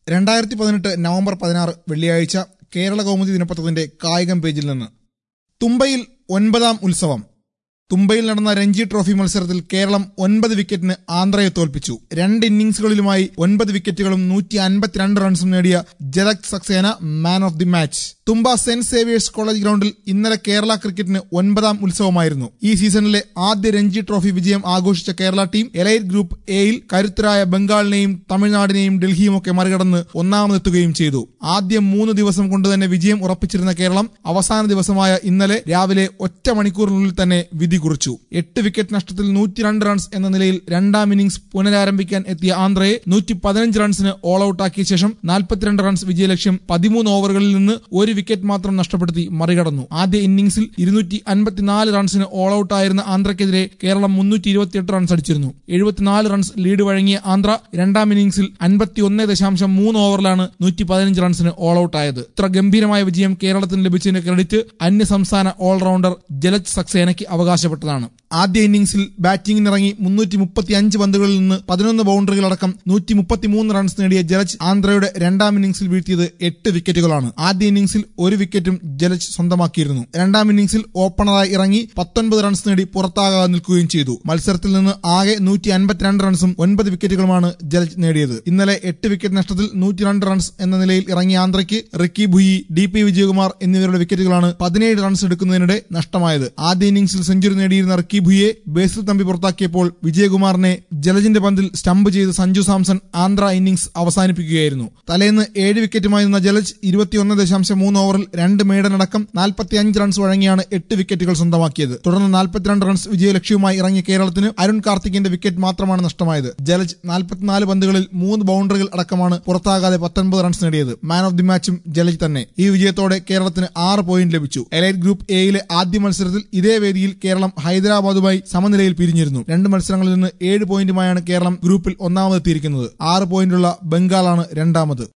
രണ്ടായിരത്തി പതിനെട്ട് നവംബർ പതിനാറ് വെള്ളിയാഴ്ച കേരള കൗമുദി ദിനപത്രത്തിന്റെ കായികം പേജിൽ നിന്ന് തുമ്പയിൽ ഒൻപതാം ഉത്സവം തുമ്പയിൽ നടന്ന രഞ്ജി ട്രോഫി മത്സരത്തിൽ കേരളം ഒൻപത് വിക്കറ്റിന് ആന്ധ്രയെ തോൽപ്പിച്ചു രണ്ട് ഇന്നിംഗ്സുകളിലുമായി ഒൻപത് വിക്കറ്റുകളും നൂറ്റി അൻപത്തിരണ്ട് റൺസും നേടിയ Jalaj Saxena man of the match Thumba saint Xavier's college ഗ്രൗണ്ടിൽ ഇന്നലെ കേരള ക്രിക്കറ്റിന് ഒൻപതാം ഉത്സവമായിരുന്നു ഈ സീസണിലെ ആദ്യ രഞ്ജി ട്രോഫി വിജയം ആഘോഷിച്ച കേരള ടീം എലൈറ്റ് ഗ്രൂപ്പ് എയിൽ കരുത്തരായ ബംഗാളിനെയും തമിഴ്നാടിനെയും ഡൽഹിയും ഒക്കെ മറികടന്ന് ഒന്നാമതെത്തുകയും ചെയ്തു ആദ്യം മൂന്ന് ദിവസം കൊണ്ട് തന്നെ വിജയം ഉറപ്പിച്ചിരുന്ന കേരളം അവസാന ദിവസമായ ഇന്നലെ രാവിലെ ഒറ്റ മണിക്കൂറിനുള്ളിൽ തന്നെ വിധി കുറിച്ചു എട്ട് വിക്കറ്റ് നഷ്ടത്തിൽ നൂറ്റി രണ്ട് റൺസ് എന്ന നിലയിൽ രണ്ടാം ഇന്നിംഗ്സ് പുനരാരംഭിക്കാൻ എത്തിയ ആന്ധ്രയെ നൂറ്റി പതിനഞ്ച് റൺസിന് ഓൾ ഔട്ടാക്കിയ ശേഷം നാൽപ്പത്തിരണ്ട് റൺസ് വിജയലക്ഷ്യം പതിമൂന്ന് ഓവറുകളിൽ നിന്ന് ഒരു വിക്കറ്റ് മാത്രം നഷ്ടപ്പെടുത്തി മറികടന്നു ആദ്യ ഇന്നിംഗ്സിൽ ഇരുന്നൂറ്റി അൻപത്തിനാല് റൺസിന് ഓൾ ഔട്ടായിരുന്ന ആന്ധ്രയ്ക്കെതിരെ കേരളം മുന്നൂറ്റി ഇരുപത്തിയെട്ട് റൺസ് അടിച്ചിരുന്നു എഴുപത്തിനാല് റൺസ് ലീഡ് വഴങ്ങിയ ആന്ധ്ര രണ്ടാം ഇന്നിംഗ്സിൽ അൻപത്തിയൊന്ന് ദശാംശം മൂന്ന് ഓവറിലാണ് നൂറ്റി പതിനഞ്ച് റൺസിന് ഓൾ ഔട്ടായത് ഇത്ര ഗംഭീരമായ വിജയം കേരളത്തിന് ലഭിച്ചതിന്റെ ക്രെഡിറ്റ് അന്യ സംസ്ഥാന ഓൾറൗണ്ടർ ജലജ് സക്സേനയ്ക്ക് അവകാശപ്പെട്ടതാണ് ആദ്യ ഇന്നിംഗ്സിൽ ബാറ്റിംഗിനിറങ്ങി മുന്നൂറ്റി മുപ്പത്തി അഞ്ച് പന്തുകളിൽ നിന്ന് പതിനൊന്ന് ബൗണ്ടറികളടക്കം നൂറ്റി മുപ്പത്തിമൂന്ന് റൺസ് നേടിയ ജലജ് ആന്ധ്രയുടെ രണ്ടാം ഇന്നിംഗ്സിൽ വീഴ്ത്തിയത് എട്ട് വിക്കറ്റുകളാണ് ആദ്യ ഇന്നിംഗ്സിൽ ഒരു വിക്കറ്റും ജലജ് സ്വന്തമാക്കിയിരുന്നു രണ്ടാം ഇന്നിംഗ്സിൽ ഓപ്പണറായി ഇറങ്ങി പത്തൊൻപത് റൺസ് നേടി പുറത്താകാതെ നിൽക്കുകയും ചെയ്തു മത്സരത്തിൽ നിന്ന് ആകെ നൂറ്റി അൻപത്തിരണ്ട് റൺസും ഒൻപത് വിക്കറ്റുകളുമാണ് ജലജ് നേടിയത് ഇന്നലെ എട്ട് വിക്കറ്റ് നഷ്ടത്തിൽ നൂറ്റി രണ്ട് റൺസ് എന്ന നിലയിൽ ഇറങ്ങിയ ആന്ധ്രയ്ക്ക് Ricky Bhui D P Vijayakumar എന്നിവരുടെ വിക്കറ്റുകളാണ് പതിനേഴ് റൺസ് എടുക്കുന്നതിനിടെ നഷ്ടമായത് ആദ്യ ഇന്നിംഗ്സിൽ സെഞ്ചുറി നേടിയിരുന്ന റിക്കി ഭുയെ ബേസിൽ തമ്പി പുറത്താക്കിയപ്പോൾ വിജയകുമാറിനെ ജലജിന്റെ പന്തിൽ സ്റ്റംപ് ചെയ്ത് സഞ്ജു സാംസൺ ആന്ധ്ര ഇന്നിംഗ്സ് അവസാനിപ്പിക്കുകയായിരുന്നു തലേന്ന് ഏഴ് വിക്കറ്റുമായി നിന്ന ജലജ് ഇരുപത്തിയൊന്ന് ദശാംശം മൂന്ന് ഓവറിൽ രണ്ട് മേഡനടക്കം നാൽപ്പത്തിയഞ്ച് റൺസ് വഴങ്ങിയാണ് എട്ട് വിക്കറ്റുകൾ സ്വന്തമാക്കിയത് തുടർന്ന് നാൽപ്പത്തിരണ്ട് റൺസ് വിജയലക്ഷ്യവുമായി ഇറങ്ങിയ കേരളത്തിന് അരുൺ കാർത്തിക്കിന്റെ വിക്കറ്റ് മാത്രമാണ് നഷ്ടമായത് ജലജ് നാൽപ്പത്തിനാല് പന്തുകളിൽ മൂന്ന് ബൗണ്ടറികൾ അടക്കമാണ് പുറത്താകാതെ പത്തൊൻപത് റൺസ് നേടിയത് മാൻ ഓഫ് ദി മാച്ചും ജലജ് തന്നെ ഈ വിജയത്തോടെ കേരളത്തിന് ആറ് പോയിന്റ് ലഭിച്ചു എലൈറ്റ് ഗ്രൂപ്പ് എയിലെ ആദ്യ മത്സരത്തിൽ ഇതേ വേദിയിൽ കേരളം ഹൈദരാബാദുമായി സമനിലയിൽ പിരിഞ്ഞിരുന്നു രണ്ട് മത്സരങ്ങളിൽ നിന്ന് ഏഴ് പോയിന്റുമായാണ് കേരളം ഗ്രൂപ്പിൽ ഒന്നാമതെത്തിയിരിക്കുന്നത് ആറ് പോയിന്റുള്ള ബംഗാളാണ് രണ്ടാമത്